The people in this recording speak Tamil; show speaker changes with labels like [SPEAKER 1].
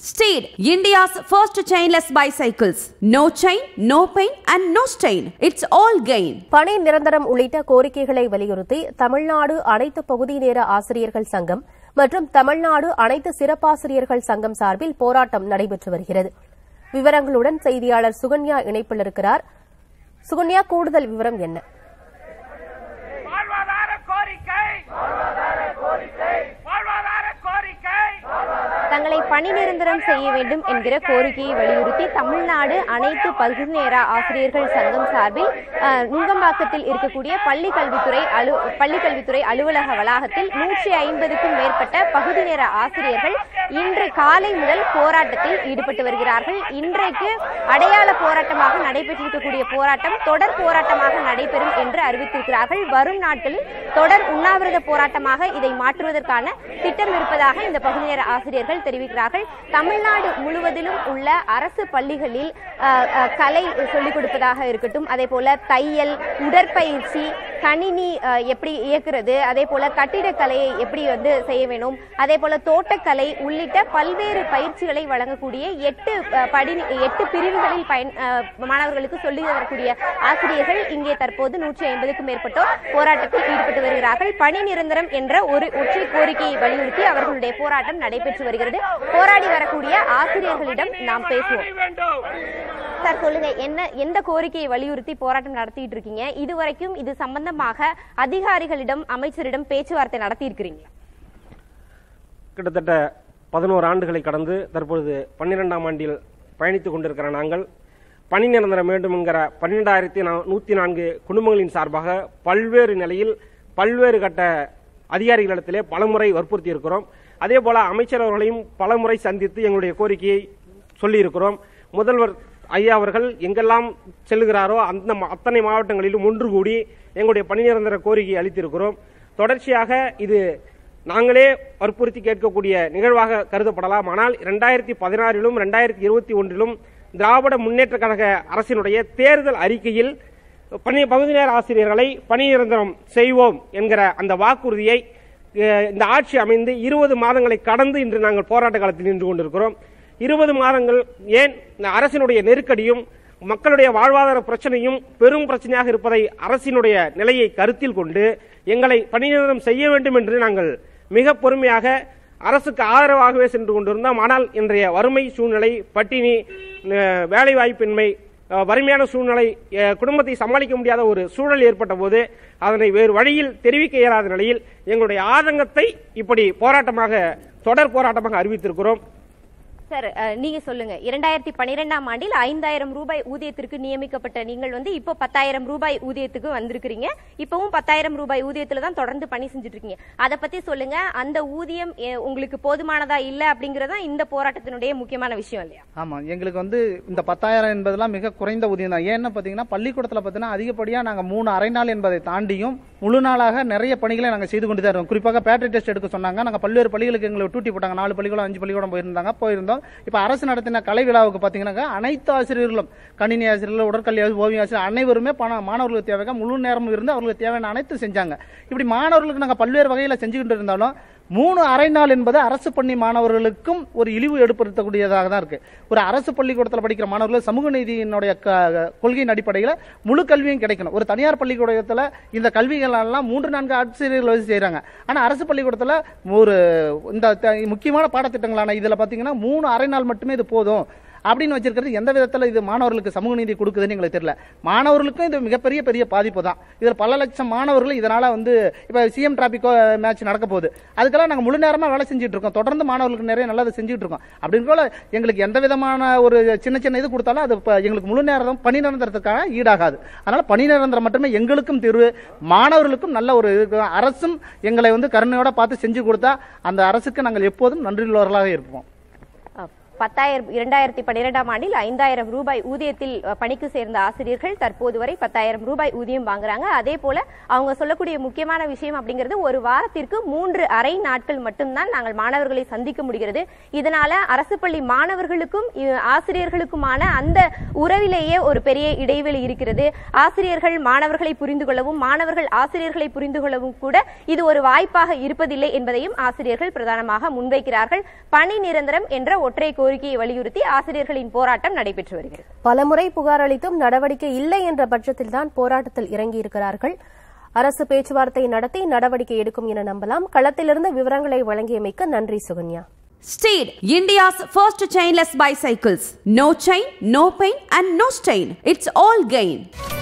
[SPEAKER 1] Steed, India's first chainless bicycles. No chain, no pain, and no stain. It's all gain.
[SPEAKER 2] பணி நிரந்தரம் உள்ளிட்ட கோரிக்கைகளை வலியுறுத்தி தமிழ்நாடு அனைத்து பகுதி நேர ஆசிரியர்கள் சங்கம் மற்றும் தமிழ்நாடு அனைத்து சிறப்பாசிரியர்கள் சங்கம் சார்பில் போராட்டம் நடைபெற்று வருகிறது விவரங்களுடன் செய்தியாளர் சுகன்யா இணைப்பில் இருக்கிறார் சுகன்யா கூடுதல் விவரம் என்ன
[SPEAKER 3] வாழ்வாதார கோரிக்கை வாழ்வாதார கோரிக்கை
[SPEAKER 4] தங்களை பணி நிரந்தரம் செய்ய வேண்டும் என்கிற கோரிக்கையை வலியுறுத்தி தமிழ்நாடு அனைத்து பகுதி நேர ஆசிரியர்கள் சங்கம் சார்பில் அஹ், நுங்கம்பாக்கத்தில் இருக்கக்கூடிய பள்ளி கல்வித்துறை அலு பள்ளி கல்வித்துறை அலுவலக வளாகத்தில் நூற்றி ஐம்பதுக்கும் மேற்பட்ட பகுதி நேர ஆசிரியர்கள் இன்று காலை முதல் போராட்டத்தில் ஈடுபட்டு வருகிறார்கள் இன்றைக்கு அடையாள போராட்டமாக நடைபெற்றிருக்கக்கூடிய போராட்டம் தொடர் போராட்டமாக நடைபெறும் என்று அறிவித்திருக்கிறார்கள் வரும் நாட்களில் தொடர் உண்ணாவிரத போராட்டமாக இதை மாற்றுவதற்கான திட்டம் இருப்பதாக இந்த பகுதி நேர ஆசிரியர்கள் தெரிவிக்கிறார்கள் தமிழ்நாடு முழுவதிலும் உள்ள அரசு பள்ளிகளில் அஹ், அஹ், கலை சொல்லிக் கொடுப்பதாக இருக்கட்டும் அதே போல தையல் உடற்பயிற்சி கணினி அஹ், எப்படி இயக்குறது அதே போல கட்டிடக்கலையை எப்படி வந்து செய்ய வேணும் அதே போல தோட்டக்கலை உள்ளிட்ட பல்வேறு பயிற்சிகளை வழங்கக்கூடிய எட்டு அஹ், படி எட்டு பிரிவுகளில் பயன் அஹ், மாணவர்களுக்கு சொல்லி வரக்கூடிய ஆசிரியர்கள் இங்கே தற்போது நூற்றி ஐம்பதுக்கும் மேற்பட்டோர் போராட்டத்தில் ஈடுபட்டு வருகிறார்கள் பணி நிரந்தரம் என்ற ஒரு ஒற்றை கோரிக்கையை வலியுறுத்தி அவர்களுடைய போராட்டம் நடைபெற்று வருகிறது போராடி வரக்கூடிய ஆசிரியர்களிடம் நாம் பேசுவோம்
[SPEAKER 3] வேண்டும்
[SPEAKER 4] சார் சொல்லுங்க என்ன எந்த கோரிக்கையை வலியுறுத்தி போராட்டம் நடத்திட்டு இருக்கீங்க இதுவரைக்கும் இது சம்பந்தமாக அதிகாரிகளிடம் அமைச்சரிடம் பேச்சுவார்த்தை நடத்தி இருக்கிறீங்களா
[SPEAKER 5] கிட்டத்தட்ட பதினோரு ஆண்டுகளை கடந்து தற்பொழுது பன்னிரெண்டாம் ஆண்டில் பயணித்துக் கொண்டிருக்கிற நாங்கள் பணி நிரந்தரம் வேண்டும் என்கிற பன்னிரெண்டாயிரத்தி நூற்றி நான்கு குடும்பங்களின் சார்பாக பல்வேறு நிலையில் பல்வேறு கட்ட அதிகாரிகளிடத்திலே பலமுறை வற்புறுத்தி இருக்கிறோம் அதே போல அமைச்சர் அவர்களையும் பலமுறை சந்தித்து எங்களுடைய கோரிக்கையை சொல்லியிருக்கிறோம் முதல்வர் ஐயா அவர்கள் எங்கெல்லாம் செல்லுகிறாரோ அந்த ம- அத்தனை மாவட்டங்களிலும் ஒன்று கூடி எங்களுடைய பணி நிரந்தர கோரிக்கையை அளித்திருக்கிறோம் தொடர்ச்சியாக இது நாங்களே வற்புறுத்தி கேட்கக்கூடிய நிகழ்வாக கருதப்படலாம் ஆனால் இரண்டாயிரத்தி பதினாறிலும் இரண்டாயிரத்தி இருபத்தி ஒன்றிலும் திராவிட முன்னேற்ற கழக அரசினுடைய தேர்தல் அறிக்கையில் பணி பகுதி நேர ஆசிரியர்களை பணி நிரந்தரம் செய்வோம் என்கிற அந்த வாக்குறுதியை அஹ், இந்த ஆட்சி அமைந்து இருபது மாதங்களை கடந்து இன்று நாங்கள் போராட்ட காலத்தில் நின்று கொண்டிருக்கிறோம் இருபது மாதங்கள் ஏன் இந்த அரசினுடைய நெருக்கடியும் மக்களுடைய வாழ்வாதார பிரச்சனையும் பெரும் பிரச்சனையாக இருப்பதை அரசினுடைய நிலையை கருத்தில் கொண்டு எங்களை பணிநிரந்தரம் செய்ய வேண்டும் என்று நாங்கள் மிக பொறுமையாக அரசுக்கு ஆதரவாகவே சென்று கொண்டிருந்தோம் ஆனால் இன்றைய வறுமை சூழ்நிலை பட்டினி அஹ், வேலைவாய்ப்பின்மை அஹ், வறுமையான சூழ்நிலை அஹ், குடும்பத்தை சமாளிக்க முடியாத ஒரு சூழல் ஏற்பட்ட போது அதனை வேறு வழியில் தெரிவிக்க இயலாத நிலையில் எங்களுடைய ஆதங்கத்தை இப்படி போராட்டமாக தொடர் போராட்டமாக அறிவித்திருக்கிறோம்
[SPEAKER 4] சார் அஹ், நீங்க சொல்லுங்க இரண்டாயிரத்தி பன்னிரெண்டாம் ஆண்டில் ஐந்தாயிரம் ரூபாய் ஊதியத்திற்கு நியமிக்கப்பட்ட நீங்கள் வந்து இப்போ பத்தாயிரம் ரூபாய் ஊதியத்துக்கு வந்திருக்கிறீங்க இப்பவும் பத்தாயிரம் ரூபாய் ஊதியத்துல தான் தொடர்ந்து பணி செஞ்சுட்டு இருக்கீங்க அதை பத்தி சொல்லுங்க அந்த ஊதியம் அஹ், உங்களுக்கு போதுமானதா இல்ல அப்படிங்கறதா இந்த போராட்டத்தினுடைய முக்கியமான விஷயம் இல்லையா
[SPEAKER 6] ஆமா எங்களுக்கு வந்து இந்த பத்தாயிரம் என்பதெல்லாம் மிக குறைந்த ஊதியம் தான் ஏன்னு பாத்தீங்கன்னா பள்ளிக்கூடத்துல பாத்தீங்கன்னா அதிகப்படியா நாங்க மூணு அரை நாள் என்பதை தாண்டியும் முழு நாளாக நிறைய பணிகளை நாங்க செய்து கொண்டு தான் இருக்கோம் குறிப்பாக பேட்டரி டெஸ்ட் எடுக்க சொன்னாங்க நாங்க பல்வேறு பள்ளிகளுக்கு எங்களுக்கு டூட்டி போட்டாங்க நாலு பள்ளிக்கூடம் அஞ்சு பள்ளிக்கூடம் போயிருந்தாங்க போயிருந்தோம் இப்ப அரசு நடத்தின கலை விழாவுக்கு பாத்தீங்கன்னா அனைத்து ஆசிரியர்களும் கணினி ஆசிரியர்கள் உடற்கல்வி ஆசிரியர், ஓவிய ஆசிரியர் அனைவருமே பண மாணவர்களுக்கு தேவையாக முழு நேரமும் இருந்து அவர்களுக்கு தேவையான அனைத்து செஞ்சாங்க இப்படி மாணவர்களுக்கு நாங்க பல்வேறு வகையில செஞ்சுக்கிட்டு இருந்தாலும் மூணு அரை நாள் என்பது அரசு பள்ளி மாணவர்களுக்கும் ஒரு இழிவு ஏற்படுத்தக்கூடியதாக தான் இருக்கு ஒரு அரசு பள்ளிக்கூடத்தில் படிக்கிற மாணவர்கள் சமூக நீதியினுடைய க- கொள்கையின் அடிப்படையில் முழு கல்வியும் கிடைக்கணும் ஒரு தனியார் பள்ளிக்கூடத்தில் இந்த கல்விகள் எல்லாம் மூன்று நான்கு ஆசிரியர்கள் வச்சு செய்றாங்க ஆனா அரசு பள்ளிக்கூடத்தில் ஒரு இந்த த- முக்கியமான பாடத்திட்டங்களான இதுல பாத்தீங்கன்னா மூணு அரை நாள் மட்டுமே இது போதும் அப்படின்னு வச்சிருக்கிறது எந்த விதத்துல இது மாணவர்களுக்கு சமூக நீதி கொடுக்குதுன்னு எங்களுக்கு தெரியல மாணவர்களுக்கும் இது மிகப்பெரிய பெரிய பாதிப்பு தான் இதில் பல லட்சம் மாணவர்கள் இதனால வந்து இப்ப சிஎம் டிராபிக் மேட்ச் நடக்க போகுது அதுக்கெல்லாம் நாங்க முழு நேரமா வேலை செஞ்சுட்டு இருக்கோம் தொடர்ந்து மாணவர்களுக்கு நிறைய நல்லது செஞ்சுட்டு இருக்கோம் அப்படின்னு போல எங்களுக்கு எந்த விதமான ஒரு சின்ன சின்ன இது கொடுத்தாலும் அது இப்ப எங்களுக்கு முழு நேரம் பணி நிரந்தரத்துக்கான ஈடாகாது அதனால பணி நிரந்தரம் மட்டுமே எங்களுக்கும் தீர்வு மாணவர்களுக்கும் நல்ல ஒரு இது அரசும் எங்களை வந்து கருணையோட பார்த்து செஞ்சு கொடுத்தா அந்த அரசுக்கு நாங்கள் எப்போதும் நன்றியுள்ளவர்களாக இருப்போம்
[SPEAKER 4] அஹ், பத்தாயிரம் இரண்டாயிரத்தி பன்னிரெண்டாம் ஆண்டில் ஐந்தாயிரம் ரூபாய் ஊதியத்தில் அஹ், பணிக்கு சேர்ந்த ஆசிரியர்கள் தற்போது வரை பத்தாயிரம் ரூபாய் ஊதியம் வாங்குறாங்க அதே போல அவங்க சொல்லக்கூடிய முக்கியமான விஷயம் அப்படிங்கிறது ஒரு வாரத்திற்கு மூன்று அரை நாட்கள் மட்டும்தான் நாங்கள் மாணவர்களை சந்திக்க முடிகிறது இதனால அரசு பள்ளி மாணவர்களுக்கும் இ- ஆசிரியர்களுக்குமான அந்த உறவிலேயே ஒரு பெரிய இடைவெளி இருக்கிறது ஆசிரியர்கள் மாணவர்களை புரிந்து கொள்ளவும் மாணவர்கள் ஆசிரியர்களை புரிந்து கொள்ளவும் கூட இது ஒரு வாய்ப்பாக இருப்பதில்லை என்பதையும் ஆசிரியர்கள் பிரதானமாக முன்வைக்கிறார்கள் பணி நிரந்தரம் என்ற ஒற்றை கோரிக்கையை வலியுறுத்தி ஆசிரியர்களின் போராட்டம் நடைபெற்று வருகிறது
[SPEAKER 2] பலமுறை புகார் அளித்தும் நடவடிக்கை இல்லை என்ற பட்சத்தில்தான் போராட்டத்தில் இறங்கியிருக்கிறார்கள் அரசு பேச்சுவார்த்தை நடத்தி நடவடிக்கை எடுக்கும் என நம்பலாம் களத்திலிருந்து விவரங்களை வழங்கியமைக்கு நன்றி Sukanya
[SPEAKER 1] Steed, India's first chainless bicycles. No chain, no pain, and no stain. It's all gain.